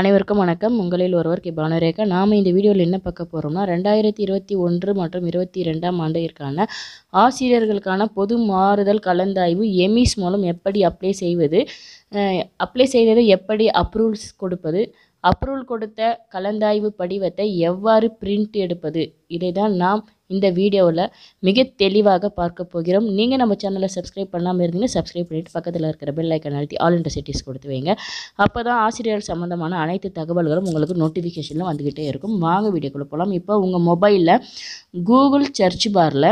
அனைவருக்கும் வணக்கம் உங்களில் ஒருவர் கே பானுரேகா நாம் இந்த வீடியோவில் என்ன பார்க்க போகிறோம்னா ரெண்டாயிரத்தி இருபத்தி ஒன்று மற்றும் இருபத்தி ரெண்டாம் ஆண்டிற்கான ஆசிரியர்களுக்கான பொது மாறுதல் கலந்தாய்வு எமிஸ் மூலம் எப்படி அப்ளை செய்வது அப்ளை செய்ததை எப்படி அப்ரூவல்ஸ் கொடுப்பது அப்ரூவல் கொடுத்த கலந்தாய்வு படிவத்தை எவ்வாறு பிரிண்ட் எடுப்பது இதை தான் நாம் இந்த வீடியோவில் மிக தெளிவாக பார்க்க போகிறோம் நீங்கள் நம்ம சேனலை சப்ஸ்கிரைப் பண்ணாமல் இருந்தீங்கன்னா சப்ஸ்கிரைப் பண்ணிவிட்டு பக்கத்தில் இருக்கிற பெல் ஐக்கன் அழுத்தி ஆல் இன்டர்சிட்டிஸ் கொடுத்து வைங்க அப்போ தான் ஆசிரியர் சம்மந்தமான அனைத்து தகவல்களும் உங்களுக்கு நோட்டிஃபிகேஷனில் வந்துக்கிட்டே இருக்கும் வாங்க வீடியோக்குள்ளே போகலாம் இப்போ உங்கள் மொபைலில் கூகுள் சர்ச் பாரில்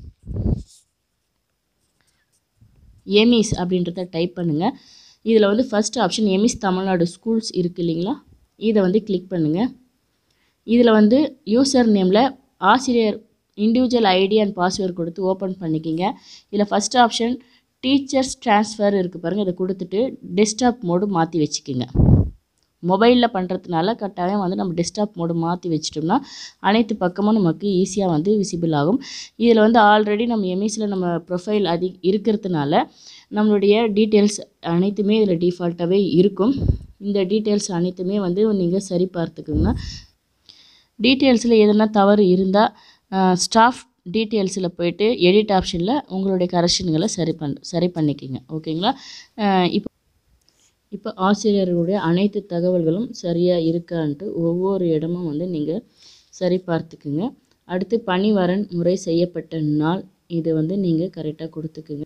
எமிஸ் அப்படின்றத டைப் பண்ணுங்கள் இதில் வந்து first option EMIS Tamil Nadu schools இருக்குது இல்லைங்களா இதை வந்து கிளிக் பண்ணுங்கள் இதில் வந்து யூசர் நேமில் ஆசிரியர் இண்டிவிஜுவல் ஐடி அண்ட் பாஸ்வேர்டு கொடுத்து ஓப்பன் பண்ணிக்கிங்க இதில் ஃபஸ்ட் ஆப்ஷன் டீச்சர்ஸ் ட்ரான்ஸ்ஃபர் இருக்குது பாருங்கள் இதை கொடுத்துட்டு டெஸ்க்டாப் மோடு மாற்றி வச்சுக்கோங்க மொபைலில் பண்ணுறதுனால கட்டாயம் வந்து நம்ம டெஸ்க்டாப் மோடு மாற்றி வச்சிட்டோம்னா அனைத்து பக்கமும் நமக்கு ஈஸியாக வந்து விசிபிள் ஆகும் இதில் வந்து ஆல்ரெடி நம்ம எம்இஸில் நம்ம ப்ரொஃபைல் அதி இருக்கிறதுனால நம்மளுடைய டீட்டெயில்ஸ் அனைத்துமே இதில் டிஃபால்ட்டாகவே இருக்கும் இந்த டீட்டெயில்ஸ் அனைத்துமே வந்து நீங்கள் சரி பார்த்துக்குங்க டீட்டெயில்ஸில் எதுனா தவறு இருந்தால் ஸ்டாஃப் டீட்டெயில்ஸில் போயிட்டு எடிட் ஆப்ஷனில் உங்களுடைய கரெக்ஷன்களை சரி பண் சரி பண்ணிக்கோங்க ஓகேங்களா இப்போ இப்போ ஆசிரியர்களுடைய அனைத்து தகவல்களும் சரியாக இருக்கான்ட்டு ஒவ்வொரு இடமும் வந்து நீங்கள் சரி பார்த்துக்குங்க அடுத்து பணிவரன் முறை செய்யப்பட்ட நாள் இது வந்து நீங்கள் கரெக்டாக கொடுத்துக்குங்க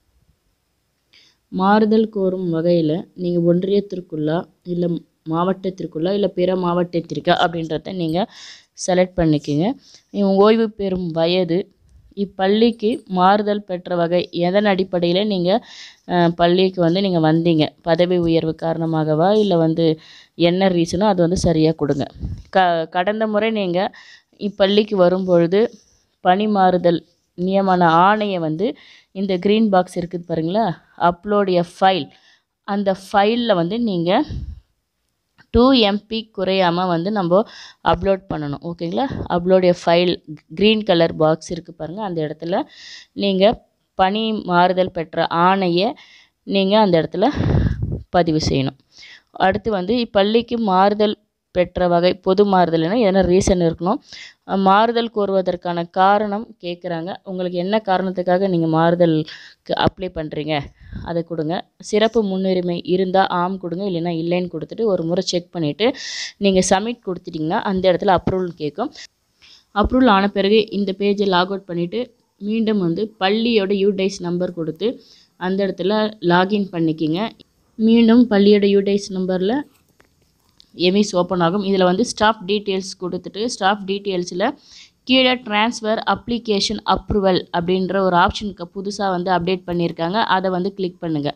மாறுதல் கோரும் வகையில் நீங்கள் ஒன்றியத்திற்குள்ளா இல்லை மாவட்டத்திற்குள்ளா இல்லை பிற மாவட்டத்திற்கா அப்படின்றத நீங்கள் செலக்ட் பண்ணிக்கோங்க ஓய்வு பெறும் வயது இப்பள்ளிக்கு மாறுதல் பெற்ற வகை எதன் அடிப்படையில் நீங்கள் பள்ளிக்கு வந்து நீங்கள் வந்தீங்க பதவி உயர்வு காரணமாகவா இல்லை வந்து என்ன ரீசனோ அது வந்து சரியாக கொடுங்க க கடந்த முறை நீங்கள் இப்பள்ளிக்கு வரும்பொழுது பணி மாறுதல் நியமன ஆணையை வந்து இந்த க்ரீன் பாக்ஸ் இருக்குது பாருங்களா அப்லோட் எ ஃபைல் அந்த ஃபைலில் வந்து நீங்கள் டூ எம்பி குறையாமல் வந்து நம்ம அப்லோட் பண்ணணும் ஓகேங்களா upload a file green colour box இருக்குது பாருங்கள் அந்த இடத்துல நீங்கள் பணி மாறுதல் பெற்ற ஆணையை நீங்கள் அந்த இடத்துல பதிவு செய்யணும் அடுத்து வந்து இப்பள்ளிக்கு மாறுதல் பெற்ற வகை பொது மாறுதல்னா எதனா ரீசன் இருக்கணும் மாறுதல் கோருவதற்கான காரணம் கேட்குறாங்க உங்களுக்கு என்ன காரணத்துக்காக நீங்கள் மாறுதலுக்கு அப்ளை பண்ணுறீங்க அதை கொடுங்க சிறப்பு முன்னுரிமை இருந்தால் ஆம் கொடுங்க இல்லைன்னா இல்லைன்னு கொடுத்துட்டு ஒரு முறை செக் பண்ணிவிட்டு நீங்கள் சப்மிட் கொடுத்துட்டிங்கன்னா அந்த இடத்துல அப்ரூவல் கேட்கும் அப்ரூவல் ஆன பிறகு இந்த பேஜை லாக் அவுட் பண்ணிவிட்டு மீண்டும் வந்து பள்ளியோட யூடைஸ் நம்பர் கொடுத்து அந்த இடத்துல லாகின் பண்ணிக்கிங்க மீண்டும் பள்ளியோட யூடைஸ் நம்பரில் எமிஸ் ஓப்பன் ஆகும் இதில் வந்து ஸ்டாஃப் டீட்டெயில்ஸ் கொடுத்துட்டு ஸ்டாஃப் டீட்டெயில்ஸில் கீழே ட்ரான்ஸ்ஃபர் அப்ளிகேஷன் அப்ரூவல் அப்படின்ற ஒரு ஆப்ஷனுக்கு புதுசாக வந்து அப்டேட் பண்ணியிருக்காங்க அதை வந்து கிளிக் பண்ணுங்கள்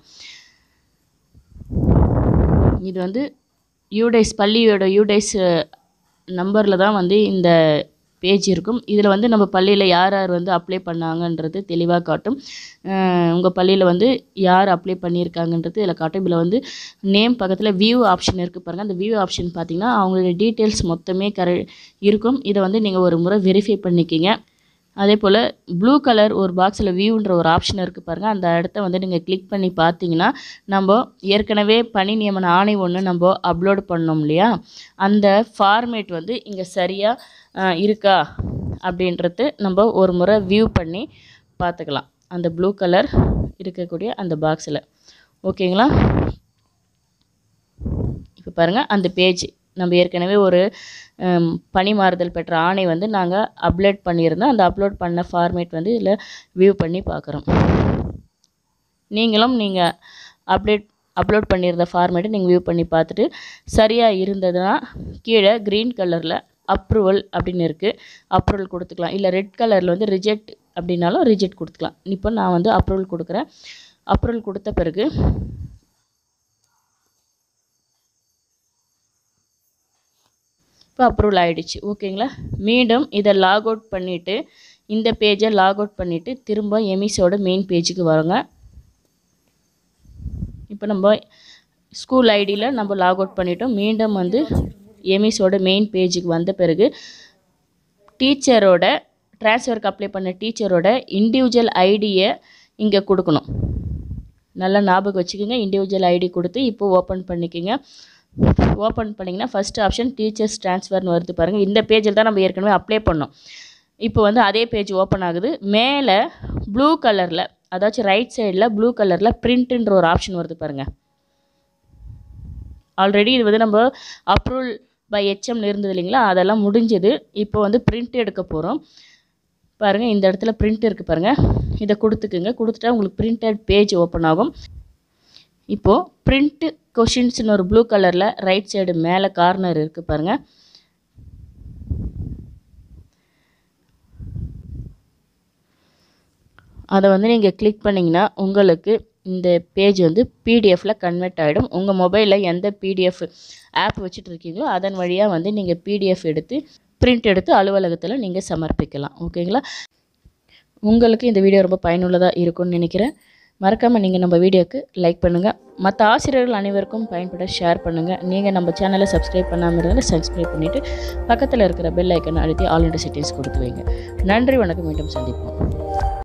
இது வந்து யூடைஸ் பள்ளியோட யூடைஸ் நம்பரில் தான் வந்து இந்த பேஜ் இருக்கும் இதில் வந்து நம்ம பள்ளியில் யார் யார் வந்து அப்ளை பண்ணாங்கன்றது தெளிவாக காட்டும் உங்கள் பள்ளியில் வந்து யார் அப்ளை பண்ணியிருக்காங்கன்றது இதில் காட்டும் இதில் வந்து நேம் பக்கத்தில் வியூ ஆப்ஷன் இருக்குது பாருங்கள் அந்த வியூ ஆப்ஷன் பார்த்திங்கன்னா அவங்களுடைய டீட்டெயில்ஸ் மொத்தமே கர இருக்கும் இதை வந்து நீங்கள் ஒரு முறை வெரிஃபை பண்ணிக்கிங்க அதே போல் ப்ளூ கலர் ஒரு பாக்ஸில் வியூன்ற ஒரு ஆப்ஷன் இருக்குது பாருங்கள் அந்த இடத்த வந்து நீங்கள் கிளிக் பண்ணி பார்த்தீங்கன்னா நம்ம ஏற்கனவே பணி நியமன ஆணை ஒன்று நம்ம அப்லோட் பண்ணோம் இல்லையா அந்த ஃபார்மேட் வந்து இங்கே சரியாக இருக்கா அப்படின்றது நம்ம ஒரு முறை வியூ பண்ணி பார்த்துக்கலாம் அந்த ப்ளூ கலர் இருக்கக்கூடிய அந்த பாக்ஸில் ஓகேங்களா இப்போ பாருங்கள் அந்த பேஜ் நம்ம ஏற்கனவே ஒரு பணி மாறுதல் பெற்ற ஆணை வந்து நாங்கள் அப்லோட் பண்ணியிருந்தோம் அந்த அப்லோட் பண்ண ஃபார்மேட் வந்து இதில் வியூ பண்ணி பார்க்குறோம் நீங்களும் நீங்கள் அப்டேட் அப்லோட் பண்ணியிருந்த ஃபார்மேட்டை நீங்கள் வியூ பண்ணி பார்த்துட்டு சரியாக இருந்ததுன்னா கீழே க்ரீன் கலரில் அப்ரூவல் அப்படின்னு இருக்குது அப்ரூவல் கொடுத்துக்கலாம் இல்லை ரெட் கலரில் வந்து ரிஜெக்ட் அப்படின்னாலும் ரிஜெக்ட் கொடுத்துக்கலாம் இப்போ நான் வந்து அப்ரூவல் கொடுக்குறேன் அப்ரூவல் கொடுத்த பிறகு இப்போ அப்ரூவல் ஆகிடுச்சு ஓகேங்களா மீண்டும் இதை லாக் அவுட் பண்ணிவிட்டு இந்த பேஜை லாக் அவுட் பண்ணிவிட்டு திரும்ப எமிஸோட மெயின் பேஜுக்கு வரோங்க இப்போ நம்ம ஸ்கூல் ஐடியில் நம்ம லாக் அவுட் பண்ணிட்டோம் மீண்டும் வந்து எமிஸோட மெயின் பேஜுக்கு வந்த பிறகு டீச்சரோட ட்ரான்ஸ்ஃபருக்கு அப்ளை பண்ண டீச்சரோட இண்டிவிஜுவல் ஐடியை இங்கே கொடுக்கணும் நல்லா ஞாபகம் வச்சுக்கோங்க இண்டிவிஜுவல் ஐடி கொடுத்து இப்போ ஓப்பன் பண்ணிக்கோங்க ஓப்பன் பண்ணிங்கன்னா ஃபஸ்ட் ஆப்ஷன் டீச்சர்ஸ் ட்ரான்ஸ்ஃபர்னு வருது பாருங்கள் இந்த பேஜில் தான் நம்ம ஏற்கனவே அப்ளை பண்ணோம் இப்போ வந்து அதே பேஜ் ஓப்பன் ஆகுது மேலே ப்ளூ கலரில் அதாச்சும் ரைட் சைடில் ப்ளூ கலரில் பிரிண்ட்டுன்ற ஒரு ஆப்ஷன் வருது பாருங்கள் ஆல்ரெடி இது வந்து நம்ம அப்ரூவல் பை ஹெச்எம்னு இருந்தது இல்லைங்களா அதெல்லாம் முடிஞ்சது இப்போ வந்து பிரிண்ட் எடுக்க போகிறோம் பாருங்கள் இந்த இடத்துல பிரிண்ட் இருக்குது பாருங்கள் இதை கொடுத்துக்குங்க கொடுத்துட்டா உங்களுக்கு பிரிண்டட் பேஜ் ஓப்பன் ஆகும் இப்போது பிரிண்ட்டு கொஷின்ஸ்னு ஒரு ப்ளூ கலரில் ரைட் சைடு மேலே கார்னர் இருக்குது பாருங்கள் அதை வந்து நீங்கள் கிளிக் பண்ணிங்கன்னா உங்களுக்கு இந்த பேஜ் வந்து பிடிஎஃப்பில் கன்வெர்ட் ஆகிடும் உங்கள் மொபைலில் எந்த பிடிஎஃப் ஆப் வச்சுட்டு இருக்கீங்களோ அதன் வழியாக வந்து நீங்கள் பிடிஎஃப் எடுத்து பிரிண்ட் எடுத்து அலுவலகத்தில் நீங்கள் சமர்ப்பிக்கலாம் ஓகேங்களா உங்களுக்கு இந்த வீடியோ ரொம்ப பயனுள்ளதாக இருக்கும்னு நினைக்கிறேன் மறக்காமல் நீங்கள் நம்ம வீடியோக்கு லைக் பண்ணுங்கள் மற்ற ஆசிரியர்கள் அனைவருக்கும் பயன்பட ஷேர் பண்ணுங்கள் நீங்கள் நம்ம சேனலை சப்ஸ்கிரைப் பண்ணாமல் இருந்தால் சப்ஸ்கிரைப் பண்ணிவிட்டு பக்கத்தில் இருக்கிற பெல் ஐக்கனை அழுத்தி ஆல் இண்டியா சிட்டிஸ் கொடுத்து வைங்க நன்றி வணக்கம் மீண்டும் சந்திப்போம்